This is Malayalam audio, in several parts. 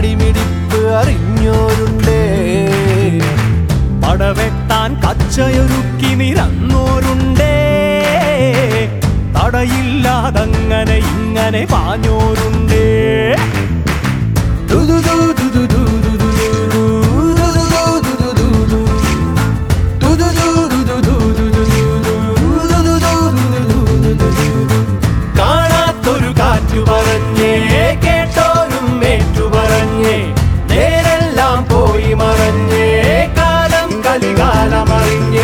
നാടിമിടിപ്പ് അറിഞ്ഞോരുണ്ടേ പടവെട്ടാൻ കച്ചയൊരുക്കി നിരന്നോരുണ്ടേ തടയില്ലാതങ്ങനെ ഇങ്ങനെ പാഞ്ഞോരുണ്ടേ ദുദുദു ദുദുദു ദുദുദു ദുദുദു ദുദുദു ദുദുദു ദുദുദു ദുദുദു കാണാത്തൊരു കാറ്റു പറഞ്ഞേ കേട്ടോരും ഏറ്റു പറഞ്ഞേ നേരെല്ലാം പോയി മറഞ്ഞേ കാലം കലികാലമറിഞ്ഞേ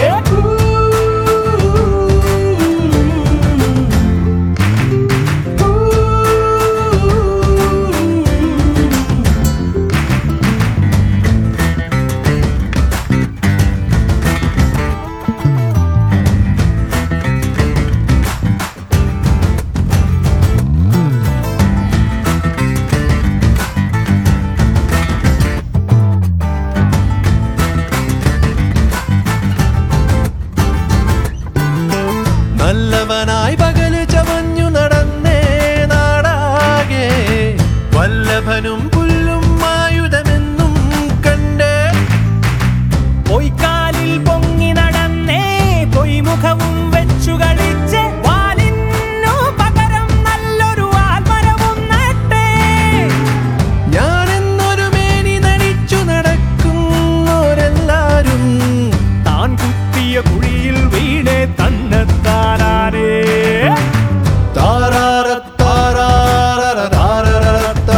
നല്ലവനായി പകല് ചമഞ്ഞു നടന്നേ നാടാകെ വല്ലഭനും പുല്ലും ആയുധമെന്നും കണ്ടേ പൊയ്ക്കാലിൽ പൊങ്ങി നടന്നേ പൊയ്മുഖവും വെച്ചു കളിച്ച് വാലിനു പകരം നല്ലൊരു ആൽമരവും നട്ടേ ഞാനെന്നൊരു മേനി നടിച്ചു നടക്കുന്നോരെല്ലാരും താൻ കുത്തിയ കുഴിയിൽ വീണേ തന്നെത്താനാനേ താരാര താരാര താരാരത്ത.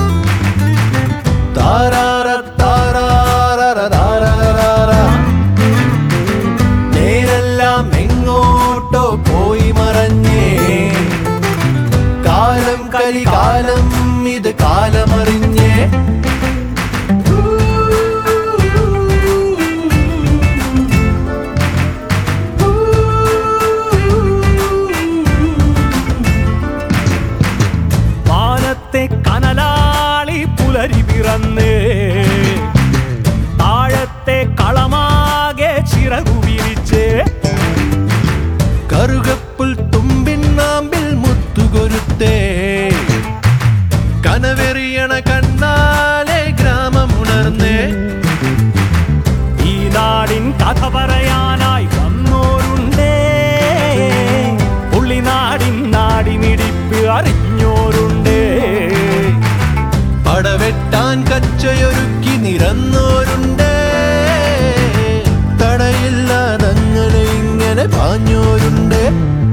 താരാര താരാര താരാരാര. നേരെല്ലാം എങ്ങോട്ടോ പോയി മറഞ്ഞേ കാലം കലി കാലം ഇത് കാലമറിഞ്ഞേ വാനത്തെ കനലാളി പുലരി പിറന്ന് താഴത്തെ കളമാകെ ചിറകു വിരിച്ച് കറുകപ്പുൽ തുമ്പിൻ നാമ്പിൽ മുത്തുകൊരുത്തേ കനവെറിയണ കണ്ണാലെ ഗ്രാമമുണർന്നേ ഈ നാടിൻ കഥ പറയാനായി വന്നോരുണ്ടേ പുള്ളിനാടിൻ നാടിമിടിപ്പ് അറിഞ്ഞോരുണ്ടേ പടവെട്ടാൻ കച്ചയൊരുക്കി നിരന്നോരുണ്ടേ തടയില്ലാതങ്ങനെ ഇങ്ങനെ പാഞ്ഞോരുണ്ടേ